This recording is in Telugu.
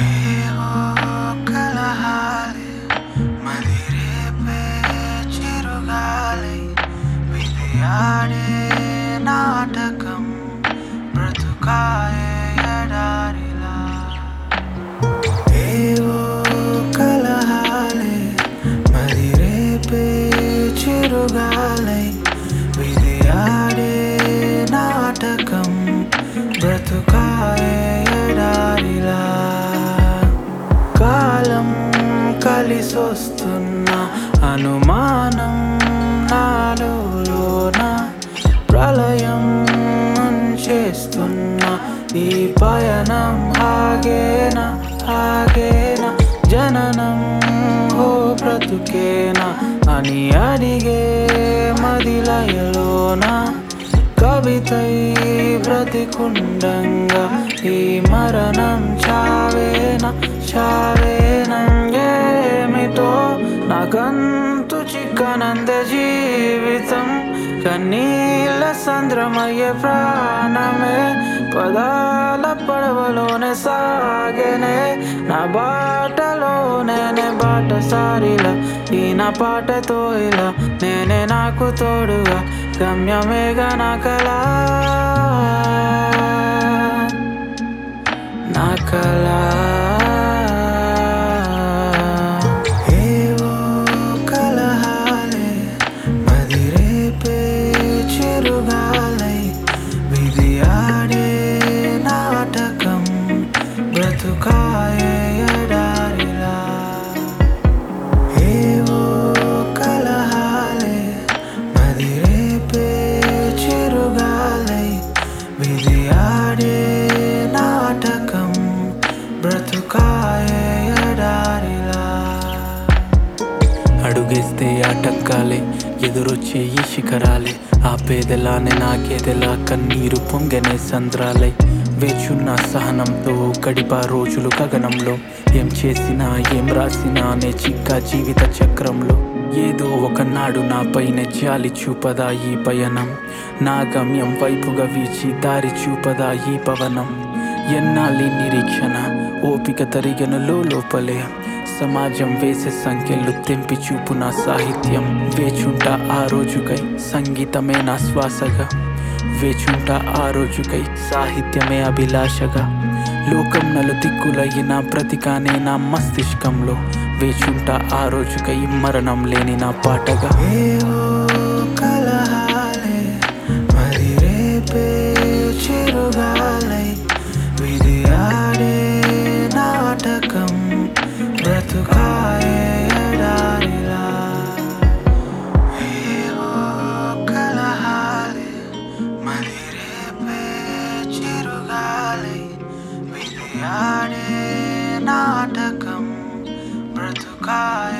ఏవో కలహాలే మదిరేపే చిరుగాలి విధి ఆడే నాటకం బ్రతుకాయే ఎడారిలా ఏవో కలహాలే మదిరేపే చిరుగాలై విధి ఆడే నాటకం బ్రతుకాయే ఎడారిలా కాలం కలిసొస్తున్న అనుమానం నాలోన ప్రళయం చేస్తున్న ఈ పయనం ఆగేనా ఆగేనా జననం ఓ బ్రతుకేనా అని అడిగే మదిలయలోన కవితై బ్రతికుండంగా ఈ మరణం చావేనా చావేనా ఏమిటో నాకంతు చిక్కనంద జీవితం కన్నీళ్ళ సంద్రమయ్యే ప్రాణమే పదాల పడవలోనే సాగనే నా బాటలోనే బాటసారిలా ఈ నా పాటతో ఇలా నేనే నాకు తోడుగా గమ్యమేగా నా కళ నా కళ ఏవో కలహాలే మదిరేపే చిరుగాలై విధి ఆడే నాటకం బ్రతుకాయే ఎడారిలా ఏవో కలహాలే మదిరేపే చిరుగాలై విధి ఆడే నాటకం బ్రతుకాయే ఎడారిలా అడుగేస్తే ఆటంకాలే ఎదురొచ్చే ఈ శిఖరాలే ఆ పేదలానే నాకేదెలా కన్నీరు పొంగనే సంద్రాలై వేచున్న సహనంతో గడిపా రోజులు గగనంలో ఏం చేసినా ఏం రాసినా నే చిక్కా జీవిత చక్రంలో ఏదో ఒకనాడు నాపైన జాలి చూపదా ఈ పయనం నా గమ్యం వైపుగా వీచి దారి చూపదా ఈ పవనం ఎన్నాళ్ళి నిరీక్షణ ఓపిక తరిగను లోపలే సమాజం వేసే సంఖ్యలు తెంపి చూపు నా సాహిత్యం వేచుంట ఆ రోజుకై సంగీతమే నా శ్వాసగా వేచుంట ఆ రోజుకై సాహిత్యమే అభిలాషగా లోకం నలు దిక్కులయ్యిన ప్రతికానే నా మస్తిష్కంలో వేచుంట ఆ రోజుకై మరణం లేని నా పాటగా ఏవో కలహాలే మదిరేపే చిరుగాలై విధి ఆడే నాటకం బ్రతుకాయే ఎడారిలా ఏవో కలహాలే మదిరేపే చిరుగాలై విధి ఆడే నాటకం బ్రతుకాయే